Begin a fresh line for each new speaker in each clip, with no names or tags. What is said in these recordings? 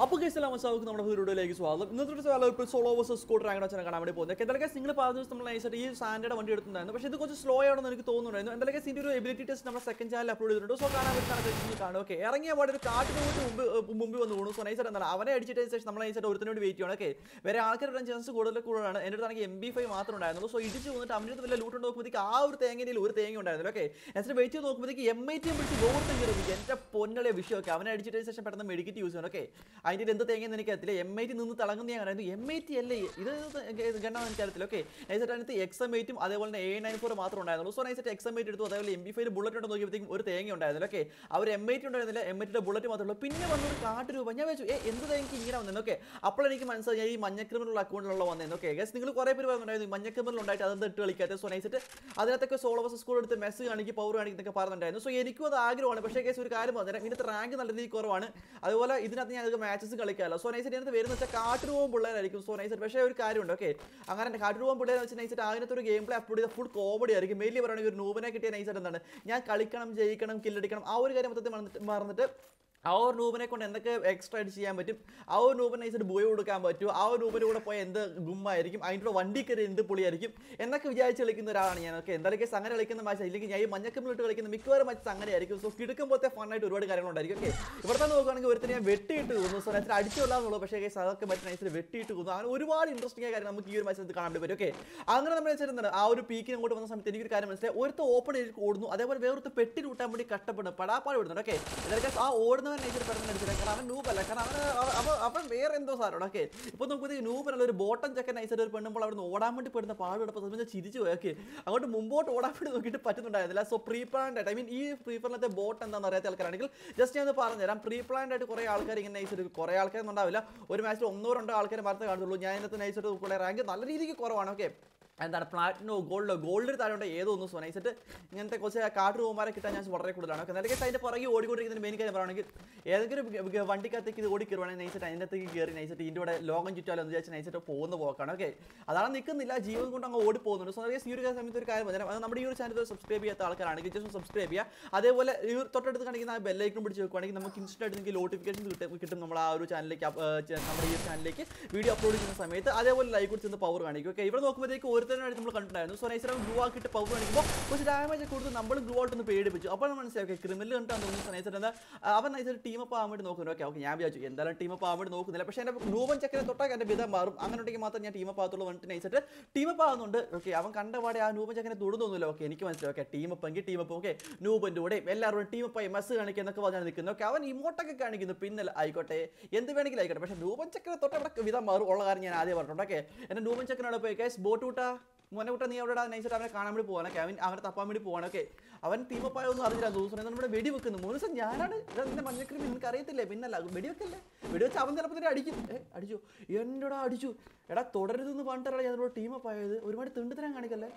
അപ്പോൾ കേസിൽ മനസ്സിലാക്കും നമ്മുടെ വീഡിയോയിലേക്ക് സ്വാഗതം ഇന്നത്തെ വേല ഇപ്പോൾ സോളോ വേഴ്സസ് സ്കൂട്ടർ അങ്ങനെ വെച്ചാൽ കാണാൻ വേണ്ടി പോകുന്നത് എന്തൊക്കെ നിങ്ങൾ പറഞ്ഞ ദിവസം നമ്മൾ നൈസായിട്ട് ഈ സാൻഡയുടെ വണ്ടി എടുത്തിട്ടുണ്ടായിരുന്നു പക്ഷേ ഇത് കുറച്ച് സ്ലോ ആണെന്ന് എനിക്ക് തോന്നുന്നുണ്ടായിരുന്നു എന്തൊക്കെ ഇതിൻ്റെ ഒരു എബിലിറ്റി ടെസ്റ്റ് നമ്മുടെ സെക്കൻഡ് ചാനൽ അപ്ലോഡ് ചെയ്തിട്ടുണ്ട് സോ കാണാൻ വേണ്ടി കണക്ക് കാണും ഓക്കെ ഇറങ്ങിയ പാടെ ഒരു കാട്ടിന് കൂട്ടി മുമ്പ് ഏഹ് മുമ്പ് വന്ന് പോകുന്നു സോ നൈസായിട്ട് എന്താണ് അവനെ അടിച്ചിട്ടതിന് ശേഷം നമ്മൾ നൈസായിട്ട് ഒരുത്തിന് വേണ്ടി വെയിറ്റ് ചെയ്യണം ഓക്കെ വേറെ ആൾക്കാരുടെ ചാൻസ് കൂടുതൽ കൂടുതലാണ് എൻ്റെ അടുത്താണെങ്കിൽ എം ബി ഫൈവ് മാത്രം ഉണ്ടായിരുന്നുള്ളൂ സോ ഇടിച്ച് വന്നിട്ട് അവൻ്റെ അടുത്ത് വല്ല ലൂട്ട് നോക്കുമ്പോഴത്തേക്ക് ആ ഒരു തേങ്ങയിൽ ഒരു തേങ്ങ ഉണ്ടായിരുന്നില്ല ഓക്കെ എന്നിട്ട് വെയിറ്റ് ചെയ്ത് നോക്കുമ്പോഴത്തേക്ക് എം ഐ ടി പിടിച്ച് ഗോവർത്തം കയറി എൻ്റെ പൊന്നളെ വിഷയമൊക്കെ അവനെ അടിച്ചിട്ടതിന് ശേഷം പെട്ടെന്ന് മെഡിക്കറ്റ് യൂസ് ചെയ്യണം ഓക്കെ അതിൻ്റെ എന്ത് തേങ്ങയെന്ന് എനിക്ക് അറിയത്തില്ല എം ഐ ടി നിന്ന് തിളങ്ങുന്ന ഞാൻ കണ്ടായിരുന്നു എം ഐ ടി അല്ലേ ഇത് ഗണ്ണാന്ന് എനിക്ക് അറിയത്തില്ല ഓക്കെ നൈസായിട്ട് അതിനകത്ത് എക്സ് എം എയ്റ്റും അതേപോലെ തന്നെ എ നയൻ ഫോർ മാത്രം ഉണ്ടായിരുന്നുള്ളൂ സോ നൈസായിട്ട് എക്സ് എം എയ്റ്റ് എടുത്തു അതേപോലെ എം ബി ഫൈവ് ബുള്ളറ്റ് ഉണ്ടോ നോക്കിയപ്പോഴത്തേക്കും ഒരു തേങ്ങ ഉണ്ടായിരുന്നില്ല ഓക്കെ അവർ എം എയ്റ്റ് ഉണ്ടായിരുന്നില്ല എം എയ്റ്റിൻ്റെ ബുള്ളറ്റ് മാത്രമേ ഉള്ളൂ പിന്നെ വന്നൊരു കാട്ട് രൂപ ഞാൻ വെച്ചു ഏ എന്ത് തേങ്ങ ഇങ്ങനെ വന്നു ഓക്കെ അപ്പോൾ എനിക്ക് മനസ്സിലായി ഞാൻ ഈ മഞ്ഞ ക്രിമിനൽ അക്കൗണ്ടിലുള്ള വന്നേന്ന് ഓക്കെ ഗസ് നിങ്ങൾ കുറേ പേര് പറയുന്നുണ്ടായിരുന്നു ഈ മഞ്ഞ ക്രിമിനൽ ഉണ്ടായിട്ട് അതെന്ത് ഇട്ട് കളിക്കാത്ത സോ നൈസായിട്ട് അതിനകത്തൊക്കെ സോളോ ബസ് സ്കൂൾ എടുത്ത് മെസ്സ് കാണിക്കും പവർ കാണിക്കുന്നൊക്കെ പറഞ്ഞിട്ടുണ്ടായിരുന്നു സോ എനിക്കും അത് ആഗ്രഹമാണ് പക്ഷേ കേസ് ഒരു കാര്യം പറഞ്ഞുതരാം ഇതിനകത്ത് റാങ്ക് നല്ല രീതിയിൽ കുറവാണ് അതുപോലെ ഇതിനകത്ത് ഞാൻ മാച്ചസ് കളിക്കാമല്ലോ സോ നൈസായിട്ട് ഇതിനകത്ത് വരുന്ന വെച്ചാൽ കാട്ടുരൂപം പിള്ളേരായിരിക്കും സോ നൈസായിട്ട് പക്ഷേ ഒരു കാര്യമുണ്ട് ഓക്കെ അങ്ങനെ കാട്ടുരൂപം പിള്ളേരെ വെച്ച് നൈസായിട്ട് അതിനകത്ത് ഒരു ഗെയിം പ്ലേ അപ്ലോഡ് ചെയ്ത ഫുൾ കോമഡി ആയിരിക്കും മെയിൻലി പറയുകയാണെങ്കിൽ ഒരു നൂബിനെ കിട്ടിയ നൈസായിട്ട് എന്താണ് ഞാൻ കളിക്കണം ജയിക്കണം കില്ലടിക്കണം ആ ഒരു കാര്യം മൊത്തത്തിൽ മറന്നിട്ട് മറന്നിട്ട് ആ ഒരു നൂബിനെ കൊണ്ട് എന്തൊക്കെ എക്സ്ട്രാ ആയിട്ട് ചെയ്യാൻ പറ്റും ആ ഒരു നൂബിനെ നൈസായിട്ട് ബോയ് കൊടുക്കാൻ പറ്റും ആ ഒരു നൂബിൻ്റെ കൂടെ പോയ എന്ത് ഗുമ്മായിരിക്കും അതിൻ്റെ കൂടെ വണ്ടി കയറി എന്ത് പൊളിയായിരിക്കും എന്നൊക്കെ വിചാരിച്ച് കളിക്കുന്ന ഒരാളാണ് ഞാൻ ഓക്കെ എന്തായാലും കേസ് അങ്ങനെ കളിക്കുന്ന മാച്ച് ഇല്ലെങ്കിൽ ഞാൻ ഈ മഞ്ഞക്കമ്മിലിട്ട് കളിക്കുന്ന മിക്കവാറും മാച്ച് അങ്ങനെ ആയിരിക്കും സോ കിടക്കുമ്പോഴത്തെ ഫണ്ണായിട്ട് ഒരുപാട് കാര്യങ്ങളുണ്ടായിരിക്കും ഓക്കെ ഇവിടുത്തെ നോക്കുകയാണെങ്കിൽ ഒരുത്തിന് ഞാൻ വെട്ടിയിട്ട് തോന്നുന്നു സോ നൈസിൽ അടിച്ചുകൊള്ളാന്നുള്ളൂ പക്ഷേ കേസ് അതൊക്കെ മറ്റു നൈസിൽ വെട്ടിയിട്ട് തോന്നുന്നു അങ്ങനെ ഒരുപാട് ഇൻട്രസ്റ്റിംഗ് ആയ കാര്യം നമുക്ക് ഈ ഒരു മാച്ചിൽ കാണാൻ വേണ്ടി പറ്റും ഓക്കെ അങ്ങനെ നമ്മൾ വെച്ചിരുന്നത് ആ ഒരു പീക്കിന് അങ്ങോട്ട് വന്ന സമയത്ത് എനിക്കൊരു കാര്യം മനസ്സിലായി ഒരുത്ത ഓപ്പൺ ചെയ്ത് ഓടുന്നു അതേപോലെ വേറൊരുത്ത പെട്ടി കൂട്ടാൻ വേണ്ടി കഷ്ടപ്പെടുന്നു പടാപ്പാട് വിടുന്നുണ്ട് ഓക്കെ ഇതൊക്കെ ആ ഓടുന്നവൻ നൈസിൽ പെട്ടെന്ന് അടിച്ചില്ല കാരണം അവൻ നൂബല്ല കാരണം അവൻ അവ- അവ- അവൻ വേറെ എന്തോ സാധനമാണ് ഓക്കെ ഇപ്പോൾ നോക്കുമ്പോഴത്തേക്ക് നൂബനല്ല ഒരു ബോട്ടം ചെക്കൻ നൈസായിട്ട് ഒരു പെണ്ണുമ്പോൾ അവിടെ നിന്ന് ഓടാൻ വേണ്ടി പെടുന്ന പാട് കിടപ്പോൾ സമയത്ത് ചിരിച്ചു പോയി ഓക്കെ അങ്ങോട്ട് മുമ്പോട്ട് ഓടാൻ വേണ്ടി നോക്കിയിട്ട് പറ്റുന്നുണ്ടായിരുന്നില്ല സോ പ്രീ പ്ലാൻഡ് ആയിട്ട് ഐ മീൻ ഈ പ്രീ പ്ലാനത്തെ ബോട്ട് എന്താണെന്ന് അറിയാത്ത ആൾക്കാരാണെങ്കിൽ ജസ്റ്റ് ഞാൻ ഒന്ന് പറഞ്ഞുതരാം പ്രീ പ്ലാൻഡ് ആയിട്ട് കുറേ ആൾക്കാർ ഇങ്ങനെ നൈസായിട്ട് കുറേ ആൾക്കാരൊന്നും ഉണ്ടാവില്ല ഒരു മാച്ചിൽ ഒന്നോ രണ്ടോ ആൾക്കാർ മാത്രമേ കാണുള്ളൂ ഞാൻ ഇതിനകത്ത് നൈസായിട്ട് കുറേ റാങ്ക് നല്ല രീതിക്ക് കുറവാണ് ഓക്കെ എന്താണ് പ്ലാറ്റിനോ ഗോൾഡോ ഗോൾഡിൽ താഴെ ഏതോ ഒന്ന് സൊനൈസിട്ട് ഇങ്ങനത്തെ കുറച്ച് കാട്ട് റൂമാരെ കിട്ടാൻ ചാൻസ് വളരെ കൂടുതലാണ് ഓക്കെ എന്തൊക്കെ അതിൻ്റെ പുറകെ ഓടിക്കൊണ്ടിരിക്കുന്ന മെയിൻ കാര്യം പറയുകയാണെങ്കിൽ ഏതെങ്കിലും ഒരു ഗ- വണ്ടിക്കകത്തേക്ക് ഇത് ഓടി കയറുവാണെങ്കിൽ നൈസിട്ട് അതിൻ്റെ അകത്തേക്ക് കയറി നൈസിട്ട് ഇതിൻ്റെ കൂടെ ലോകം ചുറ്റാലോ എന്ന് വിചാരിച്ച് നൈസിട്ട് പോകുന്ന പോക്കാണ് ഓക്കെ അതാണ് നിൽക്കുന്നില്ല ജീവൻ കൊണ്ട് അങ്ങ് ഓടി പോകുന്നുണ്ട് സോ ഈ ഒരു സമയത്ത് ഒരു കാര്യം പറഞ്ഞാൽ അത് നമ്മുടെ ഈ ഒരു ചാനൽ സബ്സ്ക്രൈബ് ചെയ്യാത്ത ആൾക്കാരാണെങ്കിൽ ജസ്റ്റ് സബ്സ്ക്രൈബ് ചെയ്യുക അതേപോലെ ഈ ഒരു തൊട്ടടുത്ത് കാണിക്കുന്ന ആ ബെല്ലൈക്കൺ പിടിച്ച് വെക്കുവാണെങ്കിൽ നമുക്ക് ഇൻസ്റ്റൻ്റ് ആയിട്ട് നിങ്ങൾക്ക് നോട്ടിഫിക്കേഷൻ കിട്ടും കിട്ടും നമ്മൾ ആ ഒരു ചാനലിലേക്ക് up- ഏർ ചെ- നമ്മുടെ ഈ ഒരു ചാനലിലേക്ക് വീഡിയോ അപ്ലോഡ് ചെയ്യുന്ന സമയത്ത് അതേപോലെ ലൈക്ക് കൊടുത്ത് പവർ കാണിക്കും ഓക്കെ ഇവിടെ നോക്കുമ്പോഴത്തേക്ക് ഓരോരുത്തരായിട്ട് നമ്മൾ കണ്ടിട്ടുണ്ടായിരുന്നു സോ നൈസറാണ് ഗ്ലൂ ആക്കിയിട്ട് പവർ കാണിക്കുമ്പോൾ കുറച്ച് ഡാമേജ് കൊടുത്ത് നമ്മൾ ഗ്ലൂ ആയിട്ട് ഒന്ന് പേടിപ്പിച്ചു അപ്പോൾ നമ്മൾ മനസ്സിലായി ഓക്കെ ക്രിമിനൽ കണ്ടാന്ന് തോന്നുന്നു നൈസർ എന്താ അവൻ നൈസർ ടീം അപ്പ് ആവാൻ വേണ്ടി നോക്കുന്നു ഓക്കെ ഓക്കെ ഞാൻ വിചാരിച്ചു എന്തായാലും ടീം അപ്പ് ആവാൻ വേണ്ടി നോക്കുന്നില്ല പക്ഷേ എൻ്റെ ഗ്ലൂവൻ ചക്കരെ തൊട്ടാൽ എൻ്റെ വിധം മാറും അങ്ങനെ ഉണ്ടെങ്കിൽ മാത്രം ഞാൻ ടീം അപ്പ് ആകത്തുള്ളൂ വന്നിട്ട് നൈസിട്ട് ടീം അപ്പ് ആവുന്നുണ്ട് ഓക്കെ അവൻ കണ്ടപാടെ ആ നൂപൻ ചക്കനെ തൊടുന്നൊന്നുമില്ല ഓക്കെ എനിക്ക് മനസ്സിലായി ഓക്കെ ടീം അപ്പ് എങ്കിൽ ടീം അപ്പ് ഓക്കെ നൂബൻ്റെ കൂടെ എല്ലാവരും ടീം അപ്പ് ആയി മെസ്സ് കാണിക്കുക എന്നൊക്കെ പറഞ്ഞാൽ നിൽക്കുന്നു ഓക്കെ അവൻ ഇമോട്ടൊക്കെ കാണിക്കുന്നു പിന്നല്ല ആയിക്കോട്ടെ എന്ത് വേണമെങ്കിലും ആയിക്കോട്ടെ പക്ഷേ നൂപൻ ചക്കരെ തൊട്ട് അവിടെ വിധം മാറും ഉള്ള കാര്യം ഞാൻ ആദ്യം പറഞ്ഞിട്ടുണ്ട് ഓക്കെ എൻ്റെ നൂപൻ ചക്കനോട് പോയി കേസ് ബോട്ട് കൂട്ടാ മോനെ കൂട്ട നീ അവിടെ നൈസായിട്ട് അവനെ കാണാൻ വേണ്ടി പോകാനൊക്കെ അവൻ അവനെ തപ്പാൻ വേണ്ടി പോകാനൊക്കെ അവൻ ടീമപ്പായൊന്നും അറിഞ്ഞില്ല ദിവസം നമ്മുടെ വെടി വെക്കുന്നു മൂന്ന് ദിവസം ഞാനാണ് ഇതാ നിന്റെ മഞ്ഞക്രിമി നിനക്ക് അറിയത്തില്ലേ പിന്നല്ല വെടി വെക്കല്ലേ വെടി വെച്ച് അവൻ ചിലപ്പോൾ തന്നെ അടിക്കും ഏ അടിച്ചു എന്നോടാ അടിച്ചു എടാ തുടരുതെന്ന് പറഞ്ഞിട്ടല്ല ഞാൻ ടീമപ്പ് ആയത് ഒരുപാട് തിണ്ടുത്തരം കാണിക്കല്ലേ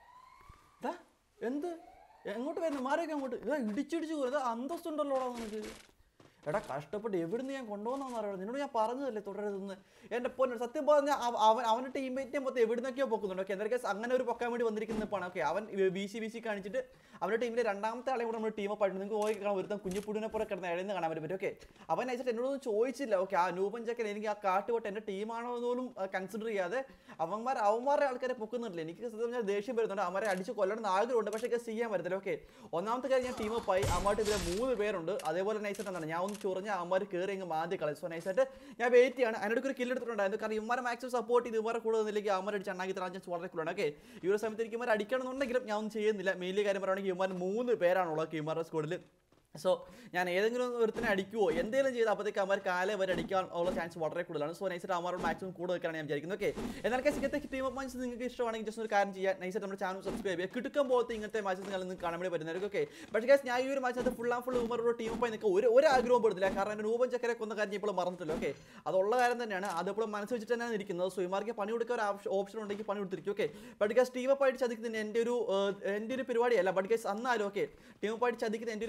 ഇതാ എന്ത് എങ്ങോട്ട് വരുന്നു മാറിയൊക്കെ അങ്ങോട്ട് ഇതാ ഇടിച്ചിടിച്ച് പോകും ഇതാ അന്തസ്തുണ്ടല്ലോടാ നിനക്ക് എടാ കഷ്ടപ്പെട്ട് എവിടുന്ന് ഞാൻ കൊണ്ടുപോകുന്നതെന്ന് അറിയാം നിന്നോട് ഞാൻ പറഞ്ഞതല്ലേ തുടരുതെന്ന് എൻ്റെ പൊന്നു സത്യം പറഞ്ഞാൽ അവ- അവൻ അവൻ്റെ ടീംമേറ്റിനെ മൊത്തം എവിടുന്നൊക്കെയോ പൊക്കുന്നുണ്ട് ഓക്കെ എന്തൊക്കെ അങ്ങനെ ഒരു പൊക്കാൻ വേണ്ടി വന്നിരിക്കുന്ന ഇപ്പാണ് ഓക്കെ അവൻ ബി സി ബി സി കാണിച്ചിട്ട് അവൻ്റെ ടീമിലെ രണ്ടാമത്തെ ആളെ കൂടെ നമ്മൾ ടീം അപ്പ് നിങ്ങൾക്ക് പോയി കാണാൻ ഒരുത്തം കുഞ്ഞുപുടിനെ പോലെ കിടന്ന് ഇഴന്ന് കാണാൻ പറ്റും ഓക്കെ അവൻ അയച്ചിട്ട് എന്നോടൊന്നും ചോദിച്ചില്ല ഓക്കെ ആ നൂപൻ ചക്കൻ എനിക്ക് ആ കാട്ടുപോട്ട് എൻ്റെ ടീമാണോ എന്ന് പോലും കൺസിഡർ ചെയ്യാതെ അവന്മാർ അവന്മാരുടെ ആൾക്കാരെ പൊക്കുന്നില്ല എനിക്ക് സത്യം പറഞ്ഞാൽ ദേഷ്യം വരുന്നുണ്ട് അവരെ അടിച്ച് കൊല്ലണം എന്ന് ആഗ്രഹമുണ്ട് പക്ഷേ ഇത് ചെയ്യാൻ പറ്റത്തില്ല ഓക്കെ ഒന്നാമത്തെ കാര്യം ഞാൻ ടീം അപ്പ് ആയി അമ്മായിട്ട് ഇതിലെ മൂന്ന് പേരുണ്ട് അതേപോലെ നൈസായിട്ട് എന്താണ് ഞാൻ ഒന്ന് ചൊറിഞ്ഞ അമ്മമാർ കയറി അങ്ങ് മാന്തി കളയും സോ നൈസായിട്ട് ഞാൻ വെയിറ്റ് ചെയ്യാണ് അതിനോട് ഒരു കില്ല് എടുത്തിട്ടുണ്ടായിരുന്നു കാരണം ഇവന്മാരെ മാക്സിമം സപ്പോർട്ട് ചെയ്ത് ഇവരെ കൂടെ നിന്നില്ലെങ്കിൽ അമ്മമാർ അടിച്ച് അണ്ണാക്കി തരാൻ ചാൻസ് വളരെ കൂടുതലാണ് ഓക്കെ ഈ ഒരു സമയത്ത് എനിക്ക് ഇവന്മാർ അടിക്കണമെന്നുണ്ടെങ്കിലും ഞാൻ ഒന്നും ചെയ്യുന്നില്ല മെയിൻലി കാര്യം പറയുകയാണെങ്കിൽ ഇവന്മാർ മൂന്ന് പേരാണുള്ളത് ഇവന്മാരുടെ സ്കൂളിൽ സോ ഞാൻ ഏതെങ്കിലും ഒരുത്തിനെ അടിക്കുവോ എന്തെങ്കിലും ചെയ്ത് അപ്പോഴത്തേക്ക് അവർ കാലേ വരെ അടിക്കാൻ ഉള്ള ചാൻസ് വളരെ കൂടുതലാണ് സോ നൈസായിട്ട് അമാരോട് മാക്സിമം കൂടുതൽ വെക്കാനാണ് ഞാൻ വിചാരിക്കുന്നത് ഓക്കെ എന്നാൽ ഇങ്ങനത്തെ ടീം ഓഫ് മാച്ചസ് നിങ്ങൾക്ക് ഇഷ്ടമാണെങ്കിൽ ജസ്റ്റ് ഒരു കാര്യം ചെയ്യാൻ നൈസായിട്ട് നമ്മുടെ ചാനൽ സബ്സ്ക്രൈബ് ചെയ്യുക കിട്ടുക്കാൻ പോലത്തെ ഇങ്ങനത്തെ മാച്ചസ് നിങ്ങൾ നിങ്ങൾക്ക് കാണാൻ വേണ്ടി പറ്റുന്നവർക്ക് ഓക്കെ പക്ഷേ guys, ഞാൻ ഈ ഒരു മാച്ച് ഫുൾ ആൻഡ് ഫുൾ ഉമറോട് ടീം ഒപ്പം നിൽക്കുക ഒരു ഒരു ആഗ്രഹവും പെടുന്നില്ല കാരണം എൻ്റെ രൂപം ചക്കരെ കൊന്ന കാര്യം ഇപ്പോൾ മറന്നിട്ടില്ല ഓക്കെ അതുള്ള കാര്യം തന്നെയാണ് അതിപ്പോൾ മനസ്സ് വെച്ചിട്ട് തന്നെയാണ് ഇരിക്കുന്നത് സോ ഇമാർക്ക് പണി കൊടുക്കാൻ ഒരു ഓപ്ഷൻ ഉണ്ടെങ്കിൽ പണി കൊടുത്തിരിക്കും okay but guess team up ആയിട്ട് ചതിക്കുന്ന എൻ്റെ ഒരു ഏഹ്, എൻ്റെ ഒരു പരിപാടിയല്ല ബട്ട് ഗസ് അന്നാലും ഓക്കെ ടീം അപ്പ് ആയിട്ട് ചതിക്കുന്ന എൻ്റെ ഒരു പരിപാടിയല്ല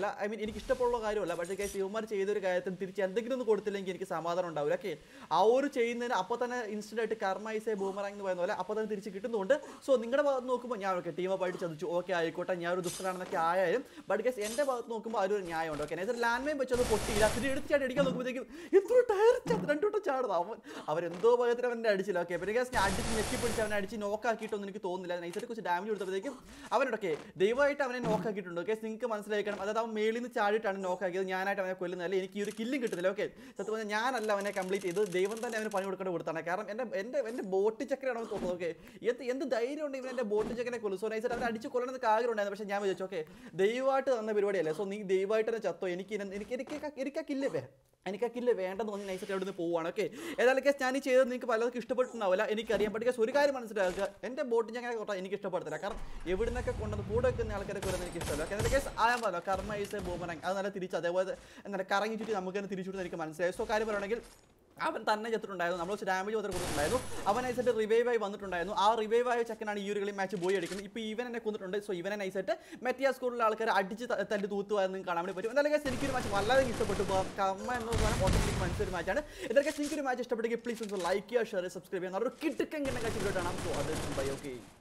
ഐ മീൻ എനിക്ക് ഇഷ്ടപ്പെടുള്ള കാര്യമല്ല പക്ഷേ കേസ് ഇവന്മാർ ചെയ്തൊരു കാര്യത്തിന് തിരിച്ച് എന്തെങ്കിലും ഒന്ന് കൊടുത്തില്ലെങ്കിൽ എനിക്ക് സമാധാനം ഉണ്ടാവില്ല ഓക്കെ ആ ഒരു ചെയ്യുന്നതിന് അപ്പോൾ തന്നെ ഇൻസ്റ്റന്റ് ആയിട്ട് കർമ്മൈസേ ബൂമറാങ് എന്ന് പറയുന്ന പോലെ അപ്പോൾ തന്നെ തിരിച്ച് കിട്ടുന്നുണ്ട് സോ നിങ്ങളുടെ ഭാഗത്ത് നോക്കുമ്പോൾ ഞാൻ ഓക്കെ ടീമപ്പായിട്ട് ചതിച്ചു ഓക്കെ ആയിക്കോട്ടെ ഞാൻ ഒരു ദുഷ്ടനാണെന്നൊക്കെ ആയാലും ബട്ട് കേസ് എൻ്റെ ഭാഗത്ത് നോക്കുമ്പോൾ അതൊരു ന്യായമുണ്ട് ഓക്കെ നൈസർ ലാൻഡ് മൈൻ വെച്ചത് പൊട്ടിയില്ല അതിന് എടുത്ത് ചാടി അടിക്കാൻ നോക്കുമ്പോഴത്തേക്കും എത്ര ടയർ രണ്ടു വട്ടം ചാടുന്നു അവൻ അവരെന്തോ ഭാഗത്തിന് അവൻ്റെ അടിച്ചില്ല ഓക്കെ പിന്നെ കേസ് ഞാൻ അടിച്ച് ഞെക്കി പിടിച്ച് അവനെ അടിച്ച് നോക്കാക്കിയിട്ടൊന്നും എനിക്ക് തോന്നുന്നില്ല നൈസറെ കുറിച്ച് ഡാമേജ് കൊടുത്തപ്പോഴത്തേക്കും അവനോടൊക്കെ ദയവായിട്ട് അവനെ നോക്കാക്കിയിട്ടുണ്ട് ഓക്കെ നിങ്ങൾക്ക് മനസ്സിലാക്കണം അതായത് അവൻ മേളിൽ നിന്ന് ചാടിയിട്ടാണ് നോക്കാക്കിയത് ഞാനായിട്ട് അവനെ കൊല്ലുന്നതല്ല എനിക്ക് ഈ ഒരു കില്ലും കിട്ടുന്നില്ല ഓക്കെ സത്യം പറഞ്ഞാൽ ഞാനല്ല അവനെ കംപ്ലീറ്റ് ചെയ്തത് ദൈവം തന്നെ അവന് പണി കൊടുക്കേണ്ട കൊടുത്താണ് കാരണം എൻ്റെ എൻ്റെ എൻ്റെ ബോട്ട് ചക്കരയാണ് അവൻ തോന്നുന്നത് ഓക്കെ എന്ത് എന്ത് ധൈര്യം ഉണ്ട് ഇവൻ എൻ്റെ ബോട്ട് ചക്കനെ കൊല്ലും സോ നൈസായിട്ട് അവനെ അടിച്ച് കൊല്ലണമെന്ന് ആഗ്രഹം ഉണ്ടായിരുന്നു പക്ഷേ ഞാൻ വിചാരിച്ചു ഓക്കെ ദൈവമായിട്ട് തന്ന പരിപാടിയല്ലേ സോ നീ ദൈവമായിട്ട് തന്നെ ചത്തോ എനിക്ക് ഇതിനെ- എനിക്ക് എനിക്ക് എനിക്ക് ആ കില്ല് വേ എനിക്ക് ആ കില്ല് വേണ്ടെന്ന് തോന്നി നൈസായിട്ട് അവിടെ നിന്ന് പോവുകയാണ് ഓക്കെ ഏതായാലും കേസ് ഞാൻ ഈ ചെയ്തത് നിങ്ങൾക്ക് പലർക്കും ഇഷ്ടപ്പെട്ടിട്ടുണ്ടാവില്ല എനിക്കറിയാം പക്ഷേ കേസ് ഒരു കാര്യം മനസ്സിലാക്കുക എൻ്റെ ബോട്ടിൽ ഞാൻ കൊട്ടാ എനിക്ക് ഇഷ്ടപ്പെടത്തില്ല കാരണം എവിടുന്നൊക്കെ കൊണ്ടുവന്ന് കൂടെ വെക്കുന്ന ആൾക്കാരെ കൊല്ലുന്നത് എനിക്ക് ഇഷ്ടമല്ല ഓക്കെ അതിൻ്റെ കേസ് ആയാൽ പറഞ്ഞല്ലോ കർമ്മ ഈസ് ബൂമറങ് അത് നല്ല തിരിച്ച് അതേപോലെ എന്താ കറങ്ങി ചുറ്റി നമുക്ക് തന്നെ തിരിച്ചു എനിക്ക് മനസ്സിലായി സോ കാര്യം പറയുകയാണെങ്കിൽ അവൻ തന്നെ ചത്തിട്ടുണ്ടായിരുന്നു നമ്മൾ ഡാമേജ് മാത്രം കൊടുത്തിട്ടുണ്ടായിരുന്നു അവൻ നൈസായിട്ട് റിവൈവ് ആയി വന്നിട്ടുണ്ടായിരുന്നു ആ റിവൈവ് ആയ ചെക്കനാണ് ഈ ഒരു കളി മാച്ച് പോയി അടിക്കുന്നത് ഇപ്പോൾ ഇവൻ എന്നെ കൊന്നിട്ടുണ്ട് സോ ഇവനെ നൈസായിട്ട് മെറ്റിയ സ്കൂളിലെ ആൾക്കാർ അടിച്ച് ത- തല്ലി തൂത്തുവാന്ന് നിങ്ങൾക്ക് കാണാൻ വേണ്ടി പറ്റും എന്തായാലും guys എനിക്കൊരു മാച്ച് വളരെ ഇഷ്ടപ്പെട്ടു ഇപ്പോൾ കമ്മ എന്ന് പറഞ്ഞാൽ ഓട്ടോമാറ്റിക് മനസ്സിലൊരു മാച്ചാണ് എന്തായാലും guys എനിക്കൊരു മാച്ച് ഇഷ്ടപ്പെട്ടെങ്കിൽ പ്ലീസ് ഒന്ന് ലൈക്ക് ചെയ്യുക ഷെയർ സബ്സ്ക്രൈബ് ചെയ്യുക ഒരു കിട്ടുക്കെങ്കിലും കാഴ്ച കാണാം സോ അത് ബൈ ഓക്കെ